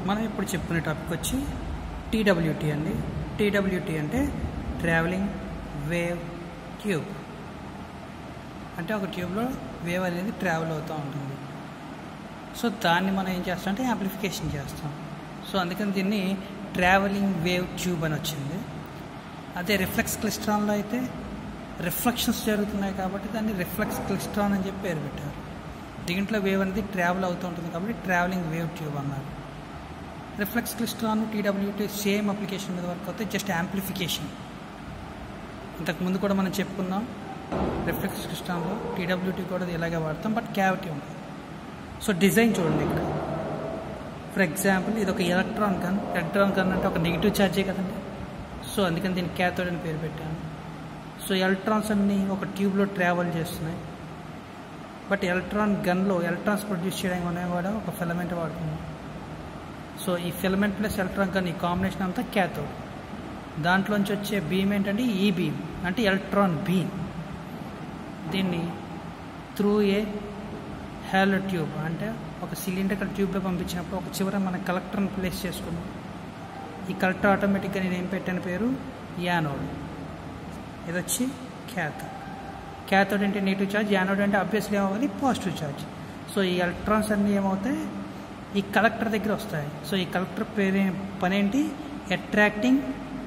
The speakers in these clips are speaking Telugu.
మనం ఇప్పుడు చెప్పుకునే టాపిక్ వచ్చి టీడబ్ల్యూటీ అండి టీడబ్ల్యూటీ అంటే ట్రావెలింగ్ వేవ్ ట్యూబ్ అంటే ఒక ట్యూబ్లో వేవ్ అనేది ట్రావెల్ అవుతూ ఉంటుంది సో దాన్ని మనం ఏం చేస్తాం అంటే యాంప్లిఫికేషన్ చేస్తాం సో అందుకని దీన్ని ట్రావెలింగ్ వేవ్ ట్యూబ్ అని వచ్చింది అదే రిఫ్లెక్స్ క్లిస్ట్రాన్లో అయితే రిఫ్లెక్షన్స్ జరుగుతున్నాయి కాబట్టి దాన్ని రిఫ్లెక్స్ క్లిస్ట్రాన్ అని చెప్పి పేరు పెట్టారు దీంట్లో వేవ్ అనేది ట్రావెల్ అవుతూ ఉంటుంది కాబట్టి ట్రావెలింగ్ వేవ్ ట్యూబ్ అన్నారు reflex klystron T W T same application మీద వర్క్ అవుతాయి జస్ట్ యాంప్లిఫికేషన్ ఇంతకు ముందు కూడా మనం చెప్పుకున్నాం రిఫ్లెక్స్ క్లిస్ట్రాన్లో టీడబ్ల్యూటీ కూడా ఇలాగే వాడతాం బట్ క్యావిటీ ఉంటుంది సో డిజైన్ చూడండి ఇక్కడ ఫర్ ఎగ్జాంపుల్ ఇది ఒక ఎలక్ట్రాన్ గన్ ఎలక్ట్రాన్ గన్ అంటే ఒక నెగిటివ్ ఛార్జే కదండి సో అందుకని దీన్ని క్యాథోడ్ అని పేరు పెట్టాను సో ఎలక్ట్రాన్స్ అన్నీ ఒక ట్యూబ్లో ట్రావెల్ చేస్తున్నాయి బట్ ఎలక్ట్రాన్ గన్లో ఎలక్ట్రాన్స్ ప్రొడ్యూస్ చేయడానికి మనం కూడా ఒక ఫిలమెంట్ వాడుతున్నాం సో ఈ ఫిలమెంట్ ప్లస్ ఎలక్ట్రాన్ గన్ ఈ కాంబినేషన్ అంతా క్యాథోడ్ దాంట్లోంచి వచ్చే బీమ్ ఏంటంటే ఈ బీమ్ అంటే ఎలక్ట్రాన్ బీమ్ దీన్ని త్రూ ఏ హ్యాలో ట్యూబ్ అంటే ఒక సిలిండర్ ట్యూబ్లో పంపించినప్పుడు ఒక చివర మన కలెక్టర్ని ప్లేస్ చేసుకున్నాం ఈ కలెక్టర్ ఆటోమేటిక్గా నేను ఏం పెట్టాను పేరు యానోడ్ ఇది వచ్చి క్యాథోడ్ క్యాథోడ్ అంటే నెగిటివ్ ఛార్జ్ యానోడ్ అంటే అబ్వియస్లీ ఏమవ్వాలి పాజిటివ్ ఛార్జ్ సో ఈ ఎలక్ట్రాన్స్ అన్నీ ఏమవుతాయి ఈ కలెక్టర్ దగ్గర వస్తాయి సో ఈ కలెక్టర్ పేరు పని ఏంటి అట్రాక్టింగ్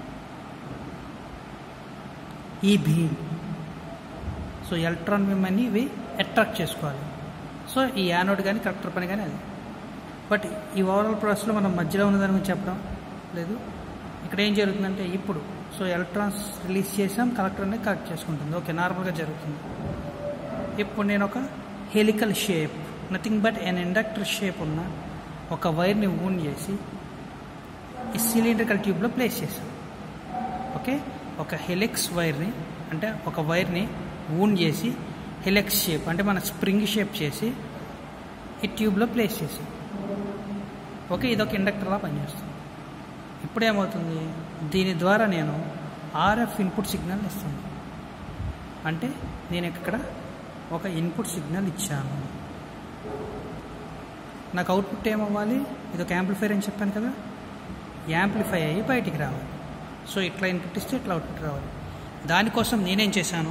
ఈ బీమ్ సో ఎలక్ట్రాన్ బీమ్ అని ఇవి అట్రాక్ట్ చేసుకోవాలి సో ఈ యానోడ్ కానీ కలెక్టర్ పని కానీ అది బట్ ఈ ఓవరాల్ ప్రాసెస్లో మనం మధ్యలో ఉన్న దాని గురించి చెప్పడం లేదు ఇక్కడ ఏం జరుగుతుందంటే ఇప్పుడు సో ఎలక్ట్రాన్స్ రిలీజ్ చేసాం కలెక్టర్ అనేది కలెక్ట్ చేసుకుంటుంది ఓకే నార్మల్గా జరుగుతుంది ఇప్పుడు నేను ఒక helical shape nothing but an inductor shape ఉన్న ఒక వైర్ని ఊన్ చేసి ఈ సిలిండ్రికల్ ట్యూబ్లో ప్లేస్ చేశాను ఓకే ఒక హెలిక్స్ వైర్ని అంటే ఒక వైర్ని ఊన్ చేసి హెలెక్స్ షేప్ అంటే మన స్ప్రింగ్ షేప్ చేసి ఈ ట్యూబ్లో ప్లేస్ చేసాం ఓకే ఇది ఒక ఇండక్టర్లా పనిచేస్తుంది ఇప్పుడు ఏమవుతుంది దీని ద్వారా నేను ఆర్ఎఫ్ ఇన్పుట్ సిగ్నల్ ఇస్తాను అంటే నేను ఇక్కడ ఒక ఇన్పుట్ సిగ్నల్ ఇచ్చాను నాకు అవుట్పుట్ ఏమవ్వాలి ఇది ఒక యాంప్లిఫైర్ అని చెప్పాను కదా యాంప్లిఫై అయ్యి బయటికి రావాలి సో ఇట్లా ఇన్పుట్ ఇస్తే ఇట్లా అవుట్పుట్ రావాలి దానికోసం నేనేం చేశాను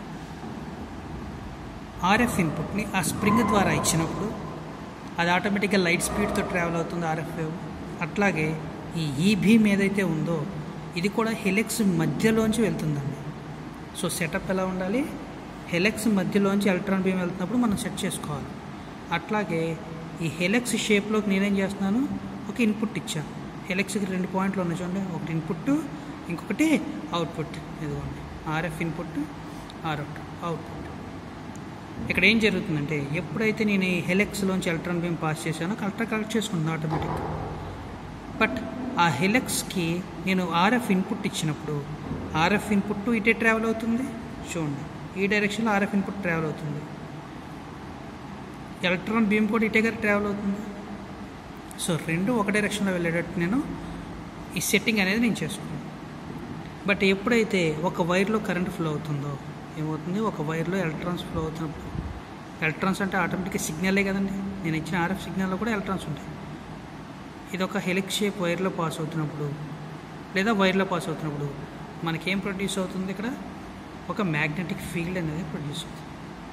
ఆర్ఎఫ్ ఇన్పుట్ని ఆ స్ప్రింగ్ ద్వారా ఇచ్చినప్పుడు అది ఆటోమేటిక్గా లైట్ స్పీడ్తో ట్రావెల్ అవుతుంది ఆర్ఎఫ్ వేవ్ అట్లాగే ఈ ఈ భీమ్ ఏదైతే ఉందో ఇది కూడా హెలెక్స్ మధ్యలోంచి వెళ్తుందండి సో సెటప్ ఎలా ఉండాలి హెలెక్స్ మధ్యలోంచి ఎలక్ట్రాన్ బీమ్ వెళ్తున్నప్పుడు మనం సెట్ చేసుకోవాలి అట్లాగే ఈ హెలెక్స్ షేప్లోకి నేనేం చేస్తున్నాను ఒక ఇన్పుట్ ఇచ్చాను హెలెక్స్కి రెండు పాయింట్లు ఉన్నాయి చూడండి ఒకటి ఇన్పుట్ ఇంకొకటి అవుట్పుట్ ఇదిగోండి ఆర్ఎఫ్ ఇన్పుట్ ఆర్అవుట్ అవుట్పుట్ ఇక్కడ ఏం జరుగుతుందంటే ఎప్పుడైతే నేను ఈ హెలెక్స్లోంచి ఎలక్ట్రాన్ బీమ్ పాస్ చేశానో కలెక్టర్ కలెక్ట్ చేసుకుంటుంది ఆటోమేటిక్ బట్ ఆ హెలెక్స్కి నేను ఆర్ఎఫ్ ఇన్పుట్ ఇచ్చినప్పుడు ఆర్ఎఫ్ ఇన్పుట్ ఇటే ట్రావెల్ అవుతుంది చూడండి ఈ డైరెక్షన్లో ఆర్ఎఫ్ ఇన్పుట్ ట్రావెల్ అవుతుంది ఎలక్ట్రాన్ బీమ్ కూడా ఇటే గారు ట్రావెల్ అవుతుంది సో రెండు ఒక డైరెక్షన్లో వెళ్ళేటట్టు నేను ఈ సెట్టింగ్ అనేది నేను చేసుకున్నాను బట్ ఎప్పుడైతే ఒక వైర్లో కరెంట్ ఫ్లో అవుతుందో ఏమవుతుంది ఒక వైర్లో ఎలక్ట్రాన్స్ ఫ్లో అవుతున్నప్పుడు ఎలక్ట్రాన్స్ అంటే ఆటోమేటిక్గా సిగ్నలే కదండి నేను ఇచ్చిన ఆర్ఎఫ్ సిగ్నల్లో కూడా ఎలక్ట్రాన్స్ ఉంటాయి ఇది ఒక హెలిక్ షేప్ వైర్లో పాస్ అవుతున్నప్పుడు లేదా వైర్లో పాస్ అవుతున్నప్పుడు మనకేం ప్రొడ్యూస్ అవుతుంది ఇక్కడ ఒక మ్యాగ్నెటిక్ ఫీల్డ్ అనేది ప్రొడ్యూస్ అవుతుంది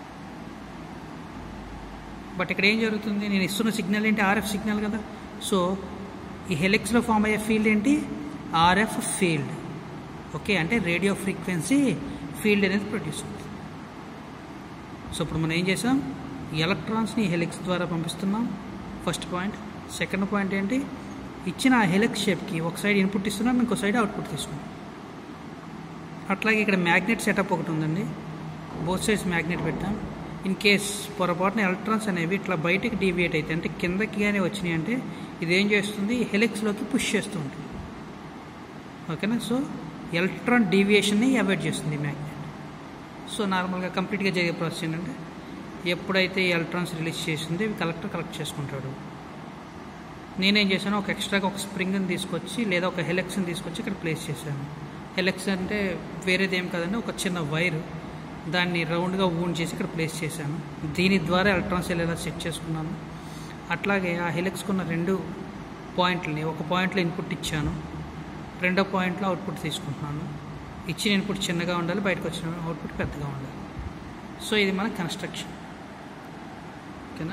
బట్ ఇక్కడ ఏం జరుగుతుంది నేను ఇస్తున్న సిగ్నల్ ఏంటి ఆర్ఎఫ్ సిగ్నల్ కదా సో ఈ హెలిక్స్లో ఫామ్ అయ్యే ఫీల్డ్ ఏంటి ఆర్ఎఫ్ ఫీల్డ్ ఓకే అంటే రేడియో ఫ్రీక్వెన్సీ ఫీల్డ్ అనేది ప్రొడ్యూస్ అవుతుంది సో ఇప్పుడు మనం ఏం చేసాం ఎలక్ట్రాన్స్ని హెలిక్స్ ద్వారా పంపిస్తున్నాం ఫస్ట్ పాయింట్ సెకండ్ పాయింట్ ఏంటి ఇచ్చిన ఆ హెలిక్స్ షేప్కి ఒక సైడ్ ఇన్పుట్ ఇస్తున్నాం ఇంకో సైడ్ అవుట్పుట్ తీసుకున్నాం అట్లాగే ఇక్కడ మ్యాగ్నెట్ సెటప్ ఒకటి ఉందండి బోత్ సైడ్స్ మ్యాగ్నెట్ పెట్టాం ఇన్ కేస్ పొరపాటున ఎలక్ట్రాన్స్ అనేవి ఇట్లా బయటకి డీవియేట్ అయితే అంటే కిందకి కానీ వచ్చినాయి అంటే ఇది ఏం చేస్తుంది హెలిక్స్లోకి పుష్ చేస్తూ ఉంటుంది ఓకేనా సో ఎలక్ట్రాన్ డీవియేషన్ని అవాయిడ్ చేస్తుంది మ్యాగ్నెట్ సో నార్మల్గా కంప్లీట్గా జరిగే ప్రాసెస్ ఏంటంటే ఎప్పుడైతే ఎలక్ట్రాన్స్ రిలీజ్ చేసిందో ఇవి కలెక్టర్ కలెక్ట్ చేసుకుంటాడు నేనేం చేశాను ఒక ఎక్స్ట్రాగా ఒక స్ప్రింగ్ని తీసుకొచ్చి లేదా ఒక హెలెక్స్ని తీసుకొచ్చి ఇక్కడ ప్లేస్ చేశాను హెలెక్స్ అంటే వేరేది ఏం కాదండి ఒక చిన్న వైర్ దాన్ని రౌండ్గా ఊన్ చేసి ఇక్కడ ప్లేస్ చేశాను దీని ద్వారా ఎలక్ట్రాన్స్ వెళ్ళేలా సెట్ చేసుకున్నాను అట్లాగే ఆ హెలిక్స్కున్న రెండు పాయింట్లని ఒక పాయింట్లో ఇన్పుట్ ఇచ్చాను రెండో పాయింట్లో అవుట్పుట్ తీసుకుంటున్నాను ఇచ్చిన ఇన్పుట్ చిన్నగా ఉండాలి బయటకు వచ్చిన అవుట్పుట్ పెద్దగా ఉండాలి సో ఇది మన కన్స్ట్రక్షన్ ఓకేనా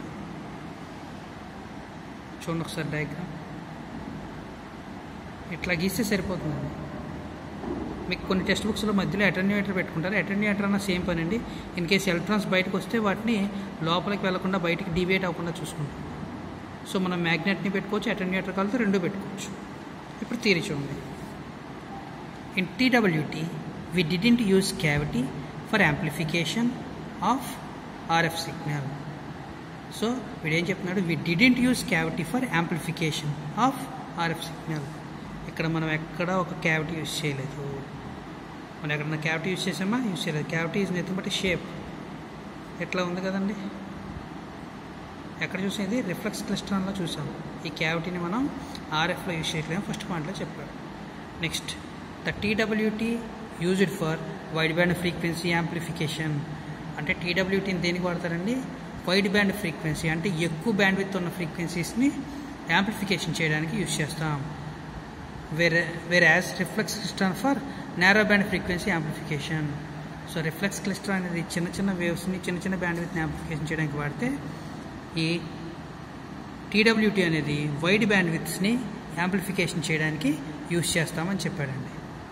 చూడండి ఒకసారి డయాగ్రామ్ ఇట్లా గీస్తే సరిపోతుందండి మీకు కొన్ని టెక్స్ట్ బుక్స్లో మధ్యలో అటెన్యూయేటర్ పెట్టుకుంటారు అటెన్యూయేటర్ అన్న సేమ్ పని అండి ఇన్ కేసు ఎలక్ట్రాన్స్ బయటకు వస్తే వాటిని లోపలికి వెళ్లకుండా బయటికి డివేట్ అవ్వకుండా చూసుకుంటాం సో మనం మ్యాగ్నెట్ని పెట్టుకోవచ్చు అటెన్యూయేటర్ కలిసి రెండు పెట్టుకోవచ్చు ఇప్పుడు తీరి చూడండి in T W T we didn't use cavity for amplification of R F signal so వీడేం చెప్తున్నాడు we didn't use cavity for amplification of R F signal ఇక్కడ మనం ఎక్కడ ఒక క్యావిటీ యూస్ చేయలేదు మనం ఎక్కడన్నా క్యావిటీ యూస్ చేసామా యూస్ చేయలేదు cavity is nothing but shape ఎట్లా ఉంది కదండి ఎక్కడ చూసేది రిఫ్లెక్స్ క్లిస్ట్రాన్లో చూసాం ఈ క్యావిటీని మనం ఆర్ఎఫ్లో యూస్ చేయట్లేము ఫస్ట్ పాయింట్లో చెప్పాడు next the T W T used for wide band frequency amplification అంటే టీడబ్ల్యూటీని దేనికి వాడతారండి వైడ్ బ్యాండ్ ఫ్రీక్వెన్సీ అంటే ఎక్కువ బ్యాండ్ విత్ ఉన్న ఫ్రీక్వెన్సీస్ని యాంప్లిఫికేషన్ చేయడానికి యూజ్ చేస్తాం వేరే వేరే as reflex klystron for narrow band frequency amplification so reflex klystron అనేది చిన్న చిన్న వేవ్స్ని చిన్న చిన్న బ్యాండ్ విత్ యాంప్లిఫికేషన్ చేయడానికి వాడితే ఈ టీడబ్ల్యూటీ అనేది వైడ్ బ్యాండ్ విత్స్ని యాంప్లిఫికేషన్ చేయడానికి యూజ్ చేస్తామని చెప్పాడండి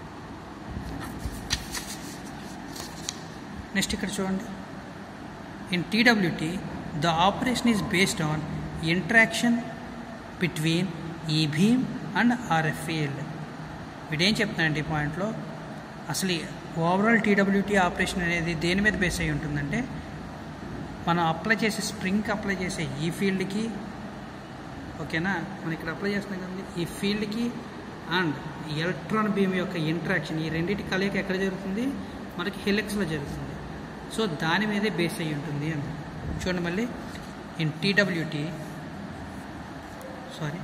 నెక్స్ట్ ఇక్కడ చూడండి in T W T the operation is based on interaction between ఈ భీమ్ అండ్ ఆర్ఎఫ్ ఫీల్డ్ వీడేం చెప్తున్నాడండి ఈ పాయింట్లో అసలు ఓవరాల్ టీడబ్ల్యూటీ ఆపరేషన్ అనేది దేని మీద బేస్ అయి ఉంటుందంటే మనం అప్లై చేసే స్ప్రింగ్కి అప్లై చేసే ఈ ఫీల్డ్కి ఓకేనా మనం ఇక్కడ అప్లై చేస్తున్నాం కదండి ఈ ఫీల్డ్కి అండ్ ఎలక్ట్రాన్ బీమ్ యొక్క ఇంట్రాక్షన్ ఈ రెండింటి కలయిక ఎక్కడ జరుగుతుంది మనకి హెలెక్స్లో జరుగుతుంది సో దాని మీదే బేస్ అయి ఉంటుంది అని చూడండి మళ్ళీ in T W T sorry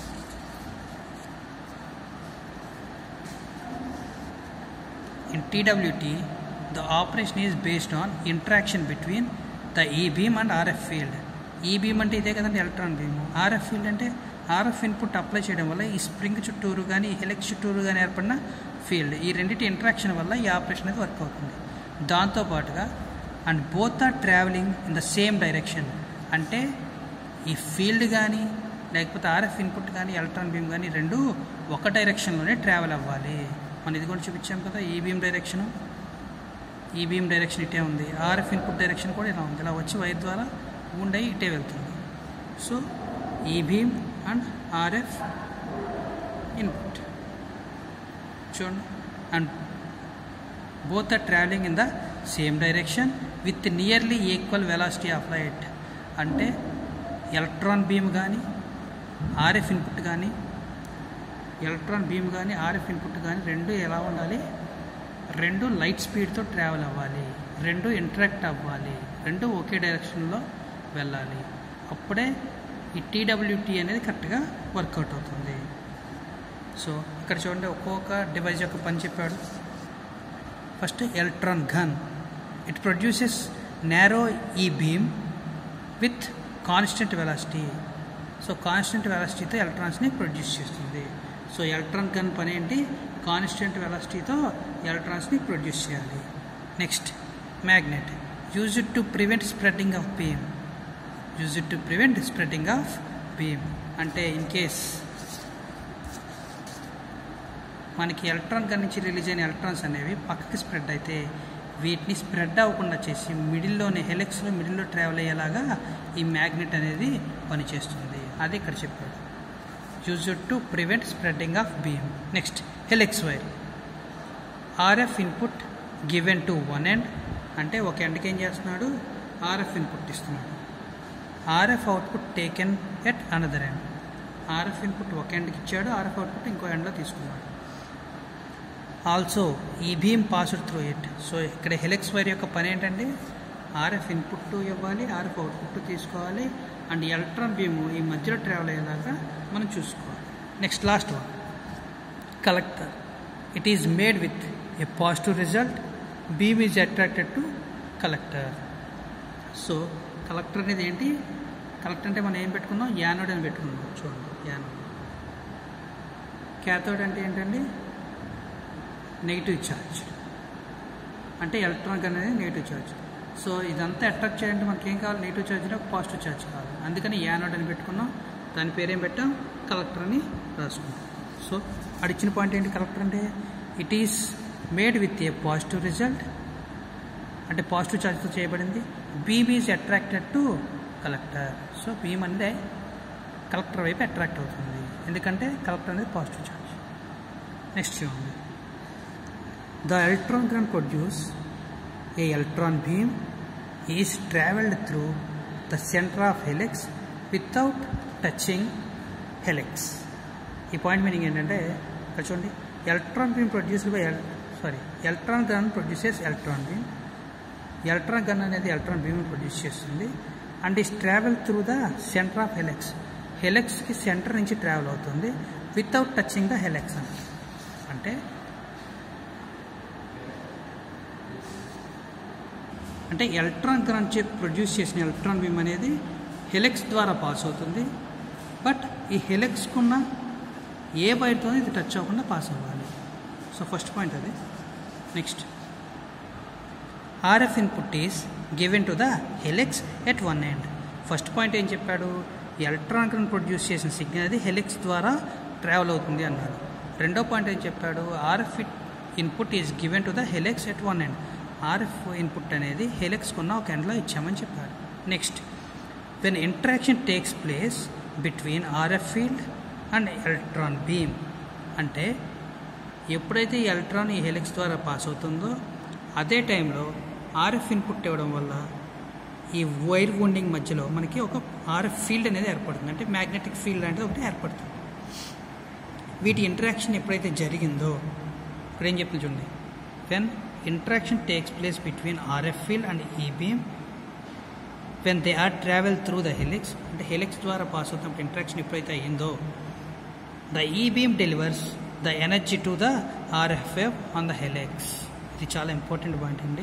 in TWT, the operation is based on interaction between the E beam and RF field. ఈ బీమ్ అంటే ఇదే కదండి ఎలక్ట్రాన్ బీమ్ ఆర్ఎఫ్ ఫీల్డ్ అంటే ఆర్ఎఫ్ ఇన్పుట్ అప్లై చేయడం వల్ల ఈ స్ప్రింగ్ చుట్టూరు కానీ ఈ హెలెక్స్ చుట్టూరు కానీ ఏర్పడిన ఫీల్డ్ ఈ రెండింటి ఇంట్రాక్షన్ వల్ల ఈ ఆపరేషన్ అనేది వర్క్ అవుతుంది దాంతోపాటుగా and both are travelling in the same direction అంటే ఈ ఫీల్డ్ కానీ లేకపోతే ఆర్ఎఫ్ ఇన్పుట్ కానీ ఎలక్ట్రాన్ బీమ్ కానీ రెండు ఒక డైరెక్షన్లోనే ట్రావెల్ అవ్వాలి మనం ఇది కూడా చూపించాం కదా ఈ బీమ్ డైరెక్షను ఈ బీమ్ డైరెక్షన్ ఇటే ఉంది ఆర్ఎఫ్ ఇన్పుట్ డైరెక్షన్ కూడా ఇలా ఉంది ఇలా వచ్చి వైర్ ద్వారా ఉండే ఇటే వెళ్తుంది సో ఈ బీమ్ అండ్ ఆర్ఎఫ్ ఇన్పుట్ చూడండి and both are travelling in the same direction with nearly equal velocity of light అంటే ఎలక్ట్రాన్ బీమ్ కానీ ఆర్ఎఫ్ ఇన్పుట్ కానీ ఎలక్ట్రాన్ బీమ్ కానీ ఆర్ఎఫ్ ఇన్పుట్ కానీ రెండు ఎలా ఉండాలి రెండు లైట్ స్పీడ్తో ట్రావెల్ అవ్వాలి రెండు ఇంటరాక్ట్ అవ్వాలి రెండు ఒకే డైరెక్షన్లో వెళ్ళాలి అప్పుడే ఈ టీడబ్ల్యూటీ అనేది కరెక్ట్గా వర్కౌట్ అవుతుంది సో ఇక్కడ చూడండి ఒక్కొక్క డివైస్ యొక్క పని చెప్పాడు first electron gun it produces narrow ఈ beam with constant velocity so constant వెలాసిటీతో ఎలక్ట్రాన్స్ని ప్రొడ్యూస్ చేస్తుంది సో ఎలక్ట్రాన్ గన్ పని ఏంటి కాన్స్టెంట్ వెలాసిటీతో ఎలక్ట్రాన్స్ని ప్రొడ్యూస్ చేయాలి next magnet use it to prevent spreading of beam use it to prevent spreading of beam అంటే ఇన్ కేస్ మనకి ఎలక్ట్రాన్ గన్ నుంచి రిలీజ్ అయిన ఎలక్ట్రాన్స్ అనేవి పక్కకి స్ప్రెడ్ అయితే వీటిని స్ప్రెడ్ అవ్వకుండా చేసి మిడిల్లోనే హెలెక్స్లో మిడిల్లో ట్రావెల్ అయ్యేలాగా ఈ మ్యాగ్నెట్ అనేది పనిచేస్తుంది అది ఇక్కడ చెప్పాడు used to prevent spreading of beam next helix wire R F input given to one end అంటే ఒక ఎండ్కి ఏం చేస్తున్నాడు ఆర్ఎఫ్ ఇన్పుట్ ఇస్తున్నాడు R F output taken at another end R F input ఒక ఎండ్కి ఇచ్చాడు ఆర్ఎఫ్ అవుట్పుట్ ఇంకో ఎండ్లో తీసుకున్నాడు ఆల్సో ఈ beam passed through it so ఇక్కడ హెలెక్స్ వైర్ యొక్క పని ఏంటంటే ఆర్ఎఫ్ ఇన్పుట్ ఇవ్వాలి ఆర్ఎఫ్ అవుట్పుట్ తీసుకోవాలి అండ్ ఎలక్ట్రాన్ బీమ్ ఈ మధ్యలో ట్రావెల్ అయ్యేలాగా మనం చూసుకోవాలి next last one collector it is made with a positive result beam is attracted to collector so collector అనేది ఏంటి కలెక్టర్ అంటే మనం ఏం పెట్టుకున్నాం యానోడ్ అని పెట్టుకున్నాం చూడండి యానోడ్ క్యాథోడ్ అంటే ఏంటండి నెగిటివ్ ఛార్జ్ అంటే ఎలక్ట్రాన్ గన్ అనేది నెగిటివ్ ఛార్జ్ సో ఇదంతా అట్రాక్ట్ చేయాలంటే మనకి ఏం కావాలి నెగిటివ్ ఛార్జ్ పాజిటివ్ ఛార్జ్ కావాలి అందుకని యానోడ్ అని పెట్టుకున్నాం దాని పేరేం పెట్టాం కలెక్టర్ అని రాసుకున్నాం సో అడిచిన పాయింట్ ఏంటి కలెక్టర్ అంటే it is made with a positive result అంటే పాజిటివ్ ఛార్జ్తో చేయబడింది beam is attracted to collector so beam అంటే కలెక్టర్ వైపు అట్రాక్ట్ అవుతుంది ఎందుకంటే కలెక్టర్ అనేది పాజిటివ్ ఛార్జ్ నెక్స్ట్ చూడండి the electron can produce a electron beam is traveled through the center of helix without touching helix ఈ పాయింట్ మీనింగ్ ఏంటంటే ఇక్కడ చూడండి electron beam produced by sorry electron gun produces electron beam electron gun అనేది ఎలక్ట్రాన్ బీమ్ ప్రొడ్యూస్ చేస్తుంది and is travel through the centre of helix హెలెక్స్కి సెంటర్ నుంచి ట్రావెల్ అవుతుంది వితౌట్ టచింగ్ ద హెలెక్స్ అని అంటే అంటే ఎలక్ట్రాన్ గన్ చే ప్రొడ్యూస్ చేసిన ఎలక్ట్రాన్ బీమ్ అనేది హెలెక్స్ ద్వారా పాస్ అవుతుంది బట్ ఈ హెలెక్స్కున్న ఏ వైర్తో ఇది టచ్ అవ్వకుండా పాస్ అవ్వాలి సో ఫస్ట్ పాయింట్ అది next R F input is given to the helix at one end first point ఏం చెప్పాడు ఎలక్ట్రాన్ కరెంట్ ప్రొడ్యూస్ చేసిన సిగ్నల్ అది హెలెక్స్ ద్వారా ట్రావెల్ అవుతుంది అన్నాడు రెండో పాయింట్ ఏం చెప్పాడు R F input is given to the helix at one end R F input అనేది హెలెక్స్కి ఉన్న ఒక ఎండ్లో ఇచ్చామని చెప్పాడు next when interaction takes place between RF field and electron beam అంటే ఎప్పుడైతే ఈ ఎలక్ట్రాన్ ఈ హెలిక్స్ ద్వారా పాస్ అవుతుందో అదే టైంలో ఆర్ఎఫ్ ఇన్పుట్ ఇవ్వడం వల్ల ఈ వైర్ వూండింగ్ మధ్యలో మనకి ఒక ఆర్ఎఫ్ ఫీల్డ్ అనేది ఏర్పడుతుంది అంటే మ్యాగ్నెటిక్ ఫీల్డ్ అనేది ఒకటి ఏర్పడుతుంది వీటి ఇంటరాక్షన్ ఎప్పుడైతే జరిగిందో ఇప్పుడు ఏం చెప్తుంది చూడండి when interaction takes place between RF field and e beam when they are travel through the helix అంటే హెలిక్స్ ద్వారా పాస్ అవుతున్నప్పుడు ఇంటరాక్షన్ ఎప్పుడైతే అయ్యిందో the e beam delivers the energy to the RFF on the helix ఇది చాలా ఇంపార్టెంట్ పాయింట్ అండి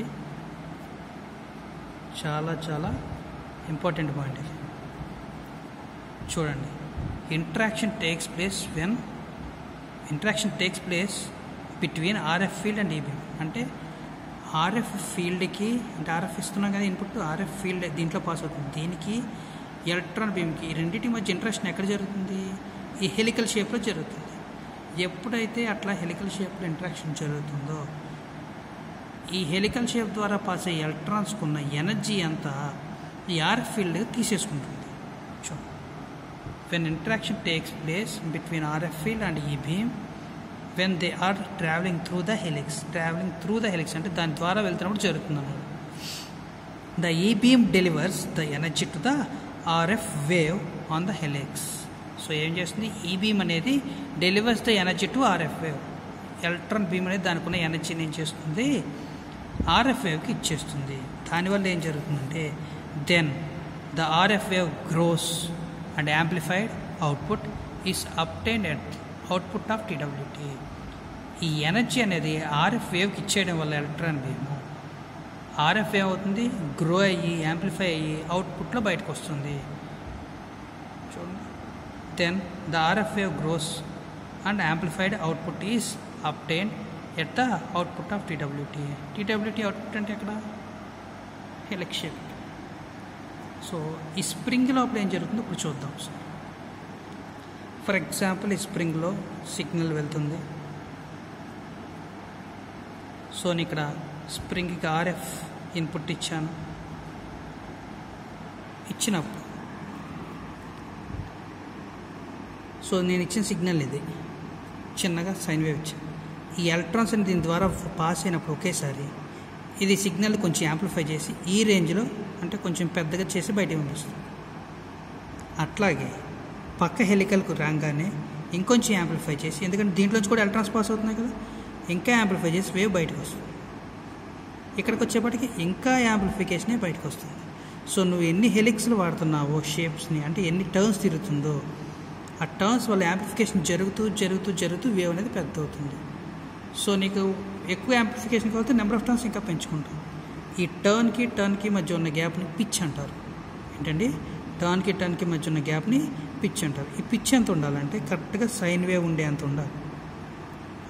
చాలా చాలా ఇంపార్టెంట్ పాయింట్ ఇది చూడండి interaction takes place when interaction takes place between RF field and e beam అంటే ఆర్ఎఫ్ ఫీల్డ్కి అంటే ఆర్ఎఫ్ ఇస్తున్నాం కదా ఇన్పుట్ ఆర్ఎఫ్ ఫీల్డ్ దీంట్లో పాస్ అవుతుంది దీనికి ఎలక్ట్రాన్ బీమ్కి ఈ రెండింటి మధ్య ఇంట్రాక్షన్ ఎక్కడ జరుగుతుంది ఈ హెలికల్ షేప్లో జరుగుతుంది ఎప్పుడైతే అట్లా హెలికల్ షేప్లో ఇంట్రాక్షన్ జరుగుతుందో ఈ హెలికల్ షేప్ ద్వారా పాస్ అయ్యే ఎలక్ట్రాన్స్కి ఉన్న ఎనర్జీ అంతా ఈ ఆర్ఎఫ్ ఫీల్డ్ తీసేసుకుంటుంది చూ when interaction takes place between RF field and e beam when they are travelling through the helix travelling through the helix అంటే దాని ద్వారా వెళ్తున్నప్పుడు జరుగుతుంది అన్నమాట the e beam delivers the energy to the RF wave on the helix so ఏం చేస్తుంది ఈ బీమ్ అనేది delivers the energy to RF wave electron beam అనేది దానికి ఉన్న ఎనర్జీని ఏం చేస్తుంది ఆర్ఎఫ్ వేవ్కి ఇచ్చేస్తుంది దానివల్ల ఏం జరుగుతుందంటే then the RF wave grows and amplified output is obtained at output of TWT ఈ ఎనర్జీ అనేది ఆర్ఎఫ్ వేవ్కి ఇచ్చేయడం వల్ల ఎలక్ట్రాన్ బీమ్ ఆర్ఎఫ్ ఏమవుతుంది గ్రో అయ్యి యాంప్లిఫై అయ్యి అవుట్పుట్లో బయటకు వస్తుంది చూడండి then the RF wave grows and amplified output is obtained at the output of TWT TWT output అంటే ఎక్కడ హెలిక్ షేప్ సో ఈ స్ప్రింగ్ లోపల ఏం జరుగుతుందో ఇప్పుడు చూద్దాం సార్ ఫర్ ఎగ్జాంపుల్ ఈ స్ప్రింగ్లో సిగ్నల్ వెళ్తుంది సో నేను ఇక్కడ స్ప్రింగ్కి ఆర్ఎఫ్ ఇన్పుట్ ఇచ్చాను ఇచ్చినప్పుడు సో నేను ఇచ్చిన సిగ్నల్ ఇది చిన్నగా సైన్ వేవ్ ఇచ్చాను ఈ ఎలక్ట్రాన్స్ అని దీని ద్వారా పాస్ అయినప్పుడు ఒకేసారి ఇది సిగ్నల్ కొంచెం యాంప్లిఫై చేసి ఈ రేంజ్లో అంటే కొంచెం పెద్దగా చేసి బయటకు పంపిస్తుంది అట్లాగే పక్క హెలికల్కు రాగానే ఇంకొంచెం యాంప్లిఫై చేసి ఎందుకంటే దీంట్లోంచి కూడా ఎలక్ట్రాన్స్ పాస్ అవుతున్నాయి కదా ఇంకా యాంప్లిఫై చేసి వేవ్ బయటకు వస్తుంది ఇక్కడికి వచ్చేప్పటికి ఇంకా యాంప్లిఫికేషనే బయటకు వస్తుంది సో నువ్వు ఎన్ని హెలిక్స్లు వాడుతున్నావో షేప్స్ని అంటే ఎన్ని టర్న్స్ తిరుగుతుందో ఆ టర్న్స్ వల్ల యాంప్లిఫికేషన్ జరుగుతూ జరుగుతూ జరుగుతూ వేవ్ అనేది పెద్ద అవుతుంది సో నీకు ఎక్కువ యాంప్లిఫికేషన్ కావాలి నెంబర్ ఆఫ్ టర్న్స్ ఇంకా పెంచుకుంటాం ఈ టర్న్కి టర్న్కి మధ్య ఉన్న గ్యాప్ని పిచ్ అంటారు ఏంటండి టర్న్కి టర్న్కి మధ్య ఉన్న గ్యాప్ని పిచ్ అంటారు ఈ పిచ్ ఎంత ఉండాలంటే కరెక్ట్గా సైన్ వేవ్ ఉండే అంత ఉండాలి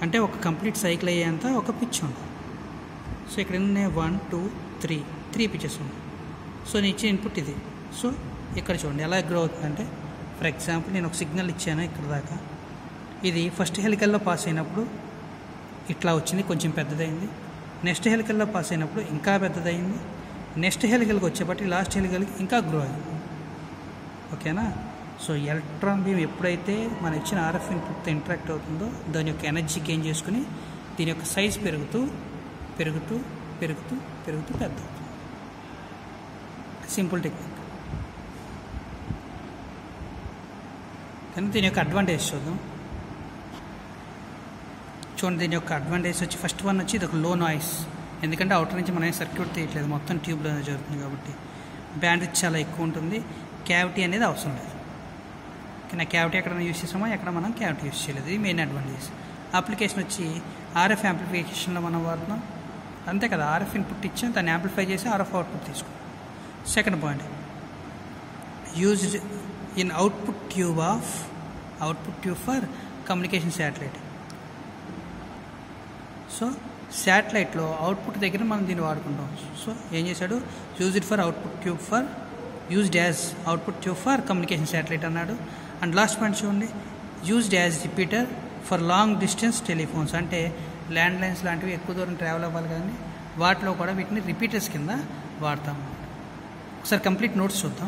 అంటే ఒక కంప్లీట్ సైకిల్ అయ్యేంత ఒక పిచ్ ఉంది సో ఇక్కడ ఉన్నాయి one two three three pitches ఉన్నాయి సో నేను ఇచ్చే ఇన్పుట్ ఇది సో ఇక్కడ చూడండి ఎలా గ్రో అవుతుందంటే ఫర్ ఎగ్జాంపుల్ నేను ఒక సిగ్నల్ ఇచ్చాను ఇక్కడ దాకా ఇది ఫస్ట్ హెలికల్లో పాస్ అయినప్పుడు ఇట్లా వచ్చింది కొంచెం పెద్దదైంది నెక్స్ట్ హెలికల్లో పాస్ అయినప్పుడు ఇంకా పెద్దదైంది నెక్స్ట్ హెలికల్కి వచ్చేపట్టి లాస్ట్ హెలికల్కి ఇంకా గ్రో అయింది ఓకేనా సో ఎలక్ట్రాన్ బీమ్ ఎప్పుడైతే మన ఇచ్చిన ఆర్ఎఫ్ ఇన్పుట్తో ఇంటరాక్ట్ అవుతుందో దాని యొక్క ఎనర్జీ గెయిన్ చేసుకుని దీని యొక్క సైజ్ పెరుగుతూ పెరుగుతూ పెరుగుతూ పెరుగుతూ పెద్ద అవుతుంది సింపుల్ టెక్నిక్ కానీ దీని యొక్క అడ్వాంటేజ్ చూద్దాం చూడండి దీని యొక్క అడ్వాంటేజ్ వచ్చి ఫస్ట్ వన్ వచ్చి ఇది ఒక లో నాయిస్ ఎందుకంటే అవుటర్ నుంచి మనం సర్క్యూట్ తీయట్లేదు మొత్తం ట్యూబ్లోనే జరుగుతుంది కాబట్టి బ్యాండ్ చాలా ఎక్కువ ఉంటుంది క్యావిటీ అనేది అవసరం లేదు కానీ క్యావిటీ ఎక్కడ యూస్ చేసామో ఎక్కడ మనం క్యావిటీ యూస్ చేయలేదు ఇది మెయిన్ అడ్వాంటేజ్ అప్లికేషన్ వచ్చి ఆర్ఎఫ్ యాంప్లిఫికేషన్లో మనం వాడుతున్నాం అంతే కదా ఆర్ఎఫ్ ఇన్పుట్ ఇచ్చాం దాన్ని యాంప్లిఫై చేసి ఆర్ఎఫ్ అవుట్పుట్ తీసుకున్నాం second point used in output tube of output tube for communication satellite so శాటిలైట్లో అవుట్పుట్ దగ్గర మనం దీన్ని వాడుకుంటాం సో ఏం చేశాడు use it for output tube for used as output tube for communication satellite అన్నాడు అండ్ లాస్ట్ పాయింట్ చూడండి used as repeater for long distance telephones అంటే ల్యాండ్ లైన్స్ లాంటివి ఎక్కువ దూరం ట్రావెల్ అవ్వాలి కదండి వాటిలో కూడా వీటిని రిపీటర్స్ కింద వాడతాం ఒకసారి కంప్లీట్ నోట్స్ చూద్దాం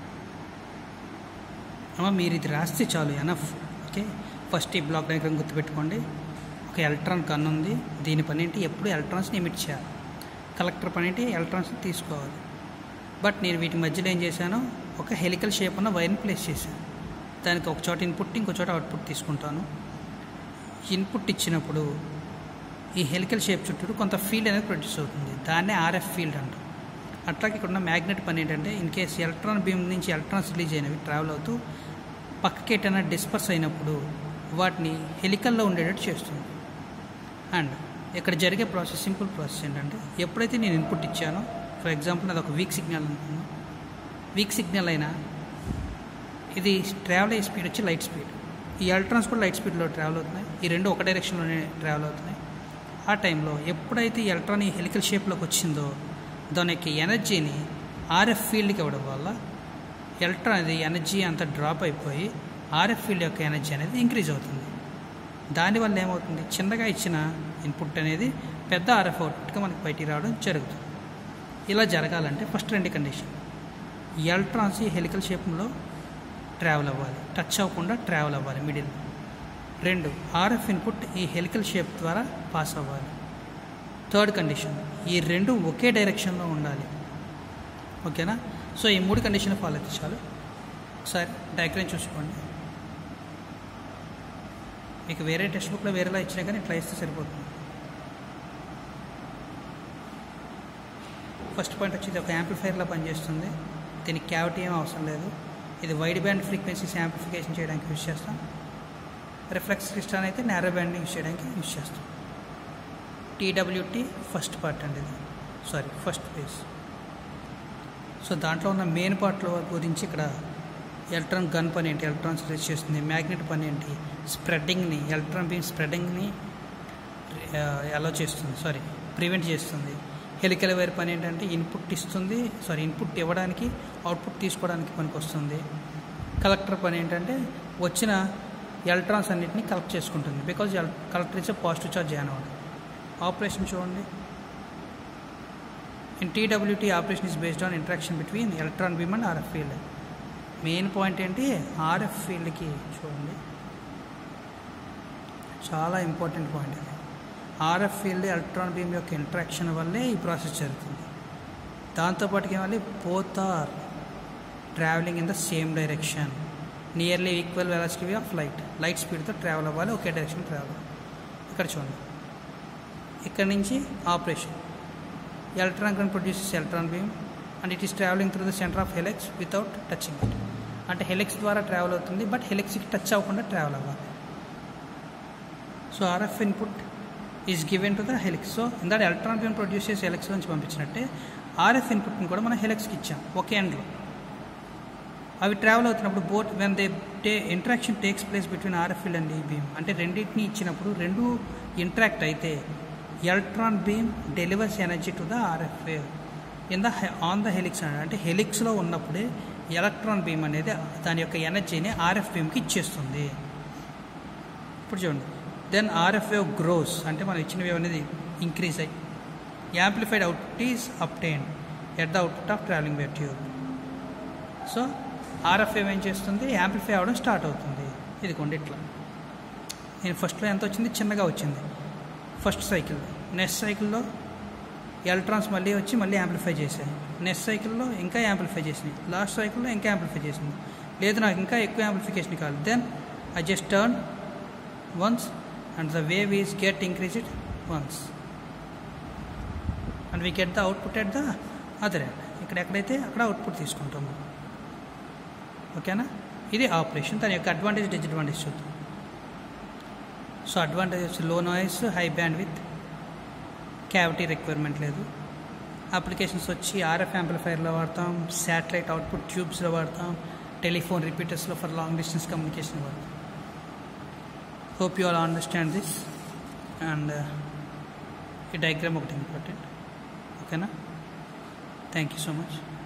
అమ్మ మీరు ఇది రాస్తే చాలు ఎనఫ్ ఓకే ఫస్ట్ ఈ బ్లాక్ డయాగ్రామ్ గుర్తుపెట్టుకోండి ఒక ఎలక్ట్రాన్ గన్ ఉంది దీని పని ఏంటి ఎప్పుడు ఎలక్ట్రాన్స్ని ఎమిట్ చేయాలి కలెక్టర్ పని ఏంటి ఎలక్ట్రాన్స్ని తీసుకోవాలి బట్ నేను వీటి మధ్యలో ఏం చేశాను ఒక హెలికల్ షేప్ ఉన్న వైర్ని ప్లేస్ చేశాను దానికి ఒక చోట ఇన్పుట్ ఇంకో చోట అవుట్పుట్ తీసుకుంటాను ఇన్పుట్ ఇచ్చినప్పుడు ఈ హెలికల్ షేప్ చుట్టూ కొంత ఫీల్డ్ అనేది ప్రొడ్యూస్ అవుతుంది దాన్నే ఆర్ఎఫ్ ఫీల్డ్ అంటాం అట్లాగే ఇక్కడ ఉన్న మ్యాగ్నెట్ పని ఏంటంటే ఇన్ కేస్ ఎలక్ట్రాన్ బీమ్ నుంచి ఎలక్ట్రాన్స్ రిలీజ్ అయినవి ట్రావెల్ అవుతూ పక్కకి ఎటైనా డిస్పర్స్ అయినప్పుడు వాటిని హెలికల్లో ఉండేటట్టు చేస్తుంది అండ్ ఇక్కడ జరిగే ప్రాసెస్ సింపుల్ ప్రాసెస్ ఏంటంటే ఎప్పుడైతే నేను ఇన్పుట్ ఇచ్చానో ఫర్ ఎగ్జాంపుల్ అది ఒక వీక్ సిగ్నల్ అనుకున్నాను వీక్ సిగ్నల్ అయినా ఇది ట్రావెల్ అయ్యే స్పీడ్ వచ్చి లైట్ స్పీడ్ ఈ ఎలక్ట్రాన్స్ కూడా లైట్ స్పీడ్లో ట్రావెల్ అవుతున్నాయి ఈ రెండు ఒక డైరెక్షన్లోనే ట్రావెల్ అవుతున్నాయి ఆ టైంలో ఎప్పుడైతే ఈ ఎలక్ట్రాన్ ఈ హెలికల్ షేప్లోకి వచ్చిందో దాని యొక్క ఎనర్జీని ఆర్ఎఫ్ ఫీల్డ్కి ఇవ్వడం వల్ల ఎలక్ట్రాన్ అది ఎనర్జీ అంతా డ్రాప్ అయిపోయి ఆర్ఎఫ్ ఫీల్డ్ యొక్క ఎనర్జీ అనేది ఇంక్రీజ్ అవుతుంది దానివల్ల ఏమవుతుంది చిన్నగా ఇచ్చిన ఇన్పుట్ అనేది పెద్ద ఆర్ఎఫ్ అవుట్పుట్గా మనకి బయటికి రావడం జరుగుతుంది ఇలా జరగాలంటే ఫస్ట్ రెండు కండిషన్ ఎలక్ట్రాన్స్ ఈ హెలికల్ షేప్లో ట్రావెల్ అవ్వాలి టచ్ అవ్వకుండా ట్రావెల్ అవ్వాలి మిడిల్ రెండు ఆర్ఎఫ్ ఇన్పుట్ ఈ హెలికల్ షేప్ ద్వారా పాస్ అవ్వాలి థర్డ్ కండిషన్ ఈ రెండు ఒకే డైరెక్షన్లో ఉండాలి ఓకేనా సో ఈ మూడు కండిషన్ ఫాలో అయితే చాలు ఒకసారి డయాగ్రామ్ చూసుకోండి మీకు వేరే టెక్స్ట్ బుక్లో వేరేలా ఇచ్చినా కానీ ఇట్లా ఇస్తే సరిపోతుంది ఫస్ట్ పాయింట్ వచ్చి ఇది ఒక యాంప్లిఫైర్లా పనిచేస్తుంది దీనికి క్యావిటీ ఏం అవసరం లేదు ఇది వైడ్ బ్యాండ్ ఫ్రీక్వెన్సీస్ యాంప్లిఫికేషన్ చేయడానికి యూజ్ చేస్తాం రిఫ్లెక్స్ క్రిస్టాన్ అయితే నేరో బ్యాండ్ యూజ్ చేయడానికి యూజ్ చేస్తాం టీడబ్ల్యూటీ ఫస్ట్ పార్ట్ అండి ఇది సారీ ఫస్ట్ పేజ్ సో దాంట్లో ఉన్న మెయిన్ పార్ట్ల గురించి ఇక్కడ ఎలక్ట్రాన్ గన్ పని ఏంటి ఎలక్ట్రాన్స్ రిలీజ్ చేస్తుంది మ్యాగ్నెట్ పని ఏంటి స్ప్రెడ్డింగ్ని ఎలక్ట్రాన్ బీమ్ స్ప్రెడ్డింగ్ని అలో చేస్తుంది సారీ ప్రివెంట్ చేస్తుంది హెలికల్ వైర్ పని ఏంటంటే ఇన్పుట్ ఇస్తుంది సారీ ఇన్పుట్ ఇవ్వడానికి అవుట్పుట్ తీసుకోవడానికి పనికి వస్తుంది కలెక్టర్ పని ఏంటంటే వచ్చిన ఎలక్ట్రాన్స్ అన్నింటినీ కలెక్ట్ చేసుకుంటుంది బికాజ్ కలెక్టర్ ఇచ్చే పాజిటివ్ చార్జ్ అనమాట ఆపరేషన్ చూడండి in TWT operation is based on interaction between electron beam and RF field main point ఏంటి ఆర్ఎఫ్ ఫీల్డ్కి చూడండి చాలా ఇంపార్టెంట్ పాయింట్ ఇది ఆర్ఎఫ్ ఫీల్డ్ ఎలక్ట్రాన్ బీమ్ యొక్క ఇంట్రాక్షన్ వల్లే ఈ ప్రాసెస్ జరుగుతుంది దాంతోపాటుకి ఏమాలి both are travelling in the same direction nearly equal velocity of light light స్పీడ్తో ట్రావెల్ అవ్వాలి ఒకే డైరెక్షన్ ట్రావెల్ అవ్వాలి ఇక్కడ చూడండి ఇక్కడ నుంచి operation electron gun produces electron beam and it is travelling through the centre of helix without touching it అంటే హెలెక్స్ ద్వారా ట్రావెల్ అవుతుంది బట్ హెలెక్స్కి టచ్ అవ్వకుండా ట్రావెల్ అవ్వాలి so RF input is given to the helix so ఇందాక ఎలక్ట్రాన్ బీమ్ ప్రొడ్యూస్ చేసి హెలిక్స్ నుంచి పంపించినట్టే ఆర్ఎఫ్ ఇన్పుట్ని కూడా మనం హెలిక్స్కి ఇచ్చాం ఒకే ఎండ్లో అవి ట్రావెల్ అవుతున్నప్పుడు బోట్ వెన్ దే టే interaction takes place between RF field and e beam అంటే రెండింటిని ఇచ్చినప్పుడు రెండు ఇంటరాక్ట్ అయితే electron beam delivers energy to the RF wave in the on the helix అంటే హెలిక్స్లో ఉన్నప్పుడే ఎలక్ట్రాన్ బీమ్ అనేది దాని యొక్క ఎనర్జీని ఆర్ఎఫ్ బీమ్కి ఇచ్చేస్తుంది ఇప్పుడు చూడండి దెన్ ఆర్ఎఫ్ వేవ్ గ్రోస్ అంటే మనం ఇచ్చిన వేవ్ అనేది ఇంక్రీజ్ అయ్యి amplified out is obtained at the output of travelling wave tube so RF wave ఏం చేస్తుంది యాంప్లిఫై అవ్వడం స్టార్ట్ అవుతుంది ఇది కొండి ఇట్లా నేను ఫస్ట్లో ఎంత వచ్చింది చిన్నగా వచ్చింది ఫస్ట్ సైకిల్ నెక్స్ట్ సైకిల్లో ఎలక్ట్రాన్స్ మళ్ళీ వచ్చి మళ్ళీ యాంప్లిఫై చేశాయి నెక్స్ట్ సైకిల్లో ఇంకా యాంప్లిఫై చేసినాయి లాస్ట్ సైకిల్లో ఇంకా యాంప్లిఫై చేసింది లేదు నాకు ఇంకా ఎక్కువ యాంప్లిఫికేషన్ కావాలి then I just turn once and the wave is get increased once and we get the output at the other end ఇక్కడ ఎక్కడైతే అక్కడ అవుట్పుట్ తీసుకుంటాము ఓకేనా ఇది ఆపరేషన్ దాని యొక్క అడ్వాంటేజ్ డిసడ్వాంటేజ్ చూద్దాం సో అడ్వాంటేజ్ వచ్చి low noise high band with cavity requirement లేదు అప్లికేషన్స్ వచ్చి ఆర్ఎఫ్ యాంప్లిఫైర్లో వాడతాం శాటిలైట్ అవుట్పుట్ ట్యూబ్స్లో వాడతాం టెలిఫోన్ రిపీటర్స్లో ఫర్ లాంగ్ డిస్టెన్స్ కమ్యూనికేషన్ వాడతాం hope you all understand this and ఈ డయాగ్రామ్ ఒకటి ఇంపార్టెంట్ ఓకేనా థ్యాంక్ యూ సో మచ్